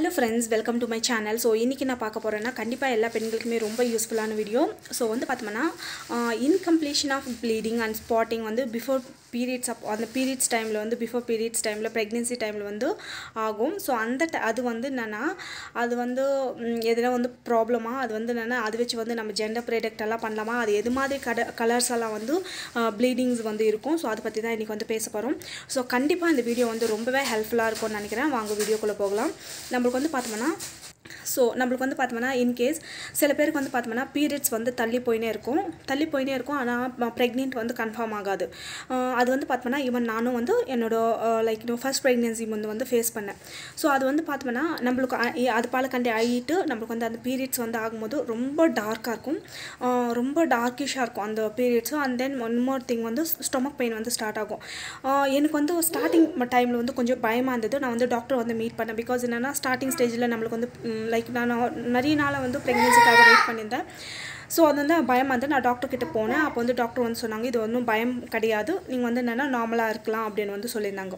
hello friends welcome to my channel so இன்றைக்கி நான் பார்க்க போகிறேன்னா கண்டிப்பாக எல்லா பெண்களுக்குமே ரொம்ப யூஸ்ஃபுல்லான வீடியோ ஸோ வந்து பார்த்தோம்னா incompletion of bleeding and spotting வந்து பிஃபோர் பீரியட்ஸ் அப் அந்த பீரியட்ஸ் டைமில் வந்து பிஃபோர் பீரியட்ஸ் டைமில் ப்ரெக்னென்சி டைமில் வந்து ஆகும் ஸோ அந்த ti- அது வந்து என்னென்னா அது வந்து ம், எதுனா வந்து ப்ராப்ளமா அது வந்து என்னென்னா அது வச்சு வந்து நம்ம ஜெண்டர் ப்ரொடக்ட் எல்லாம் பண்ணலாமா அது எது மாதிரி கட கலர்ஸ் எல்லாம் வந்து ப்ளீடிங்ஸ் வந்து இருக்கும் ஸோ அதை பற்றி தான் இன்றைக்கி வந்து பேச போகிறோம் ஸோ கண்டிப்பாக இந்த வீடியோ வந்து ரொம்பவே ஹெல்ப்ஃபுல்லாக இருக்கும்னு நினைக்கிறேன் வாங்க வீடியோக்குள்ளே போகலாம் நம்மளுக்கு வந்து பார்த்தோம்னா ஸோ நம்மளுக்கு வந்து பார்த்தோம்னா இன்கேஸ் சில பேருக்கு வந்து பார்த்தோம்னா பீரியட்ஸ் வந்து தள்ளி போயினே இருக்கும் தள்ளி போயினே இருக்கும் ஆனால் ப்ரெக்னென்ட் வந்து கன்ஃபார்ம் ஆகாது ஆஹ் அது வந்து பார்த்தோம்னா ஈவன் நானும் வந்து என்னோட லைக் இன்னும் ஃபர்ஸ்ட் ப்ரெக்னென்சி வந்து வந்து ஃபேஸ் பண்ணேன் ஸோ அது வந்து பார்த்தோம்னா நம்மளுக்கு அ- இ- அது பால கண்டி ஆகிட்டு நம்மளுக்கு வந்து அந்த பீரியட்ஸ் வந்து ஆகும்போது ரொம்ப டார்க்காக இருக்கும் ஆஹ் ரொம்ப டார்க்கிஷாக இருக்கும் அந்த பீரியட்ஸும் and then one more thing வந்து ஸ்டொமக் பெயின் வந்து ஸ்டார்ட் ஆகும் ஆஹ் எனக்கு வந்து ஸ்டார்டிங் டைமில் வந்து கொஞ்சம் பயமாக இருந்தது நான் வந்து டாக்டர் வந்து மீட் பண்ணேன் பிகாஸ் என்னென்னா ஸ்டார்டிங் ஸ்டேஜில் நம்மளுக்கு வந்து லைக் நான் நிறைய நாளாக வந்து ப்ரெக்னென்சிக்காக வெயிட் பண்ணியிருந்தேன் ஸோ அது வந்து பயமாக இருந்து நான் டாக்டர் கிட்ட போனேன் அப்போ வந்து டாக்டர் வந்து சொன்னாங்க இது ஒன்றும் பயம் கிடையாது நீங்கள் வந்து என்னென்னா நார்மலாக இருக்கலாம் அப்படின்னு வந்து சொல்லியிருந்தாங்க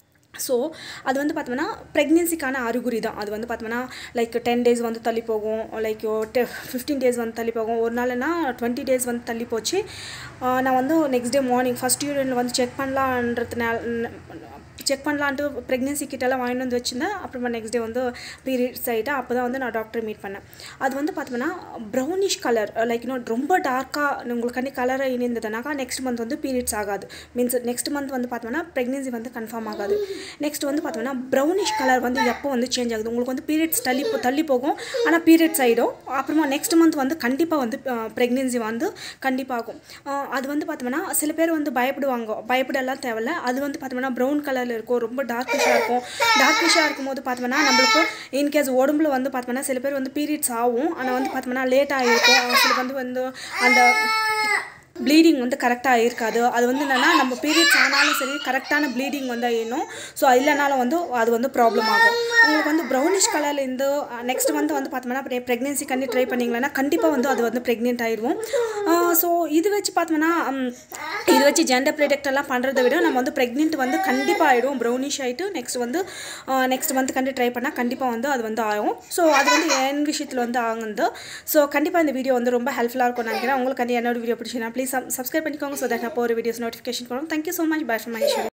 ஸோ அது வந்து பார்த்தோம்னா ப்ரெக்னென்சிக்கான அறிகுறி தான் அது வந்து பார்த்தோம்னா லைக் டென் டேஸ் வந்து தள்ளி போகும் லைக் ஃபிஃப்டீன் டேஸ் வந்து தள்ளி போகும் ஒரு நாள்னா டுவெண்ட்டி டேஸ் வந்து தள்ளி போச்சு ஆஹ் நான் வந்து நெக்ஸ்ட் டே மார்னிங் ஃபஸ்ட் யூரினில் வந்து செக் பண்ணலான்றதுனால செக் பண்ணலான்ட்டு ப்ரெக்னென்சி கிட்டலாம் வாங்கிட்டு வந்து வச்சுருந்தேன் அப்புறமா நெக்ஸ்ட் டே வந்து பீரியட்ஸ் ஆகிட்டு அப்போ தான் வந்து நான் டாக்டர் மீட் பண்ணேன் அது வந்து பார்த்தோம்னா ப்ரௌனிஷ் கலர் லைக் இன்னும் ரொம்ப டார்க்காக உங்களுக்கு கண்டி கலராக இருந்ததுனாக்கா நெக்ஸ்ட் மந்த் வந்து பீரியட்ஸ் ஆகாது மீன்ஸ் நெக்ஸ்ட் மந்த் வந்து பார்த்தோம்னா ப்ரெக்னென்சி வந்து கன்ஃபார்ம் ஆகாது நெக்ஸ்ட் வந்து பார்த்தோம்னா ப்ரௌனிஷ் கலர் வந்து எப்போ வந்து சேஞ்ச் ஆகுது உங்களுக்கு வந்து பீரியட்ஸ் தள்ளி போ- தள்ளி போகும் ஆனால் பீரியட்ஸ் ஆகிடும் அப்புறமா நெக்ஸ்ட் மந்த் வந்து கண்டிப்பாக வந்து ப்ரெக்னென்சி வந்து கண்டிப்பாக ஆகும் அஹ் அது வந்து பார்த்தோம்னா சில பேர் வந்து பயப்படுவாங்க பயப்படலாம் தேவையில்ல அது வந்து பார்த்தோம்னா ப்ரௌன் கலரில் இருக்கும் ரொம்ப டார்க்கிஷாக இருக்கும் டார்க்கிஷாக இருக்கும்போது பார்த்தோம்னா நம்மளுக்கு இன்கேஸ் உடம்புல வந்து பார்த்தோம்னா சில பேர் வந்து பீரியட்ஸ் ஆகும் ஆனால் வந்து பார்த்தோம்னா லேட்டாக இருக்கும் சில வந்து வந்து அந்த ப்ளீடிங் வந்து கரெக்டாக இருக்காது அது வந்து என்னென்னா நம்ம பீரியட்ஸ் ஆனாலும் சரி கரெக்டான ப்ளீடிங் வந்து ஆயிடணும் ஸோ இல்லைனாலும் வந்து அது வந்து ப்ராப்ளம் ஆகும் உங்களுக்கு வந்து ப்ரௌனிஷ் கலரில் இருந்து நெக்ஸ்ட் மந்த் வந்து பார்த்தோம்னா ப்ரெக்னென்சி கண்டி ட்ரை பண்ணிங்களா கண்டிப்பாக வந்து அது வந்து ப்ரெக்னென்ட் ஆயிடுவோம் ஸோ இது வச்சு பார்த்தோம்னா ம், இது வச்சு ஜெண்டர் ப்ரொடக்ட் எல்லாம் பண்ணுறதை விட நம்ம வந்து ப்ரெக்னென்ட் வந்து கண்டிப்பாக ஆகிடும் ப்ரௌனிஷ் ஆகிட்டு நெக்ஸ்ட் வந்து நெக்ஸ்ட் மந்த் கண்டி ட்ரை பண்ணால் கண்டிப்பாக வந்து அது வந்து ஆகும் ஸோ அது வந்து என் விஷயத்தில் வந்து ஆகுது ஸோ கண்டிப்பாக இந்த வீடியோ வந்து ரொம்ப ஹெல்ப்ஃபுல்லாக இருக்கும்னு நினைக்கிறேன் உங்களுக்கு வந்து என்னோட வீடியோ பிடிச்சினா ப்ளீஸ் சப்ஸ்கிரைப் பண்ணிக்கோங்க ஸோ தட் நான் போகிற வீடியோஸ் நோட்டிஃபிகேஷன் வரும் thank you so much bye for my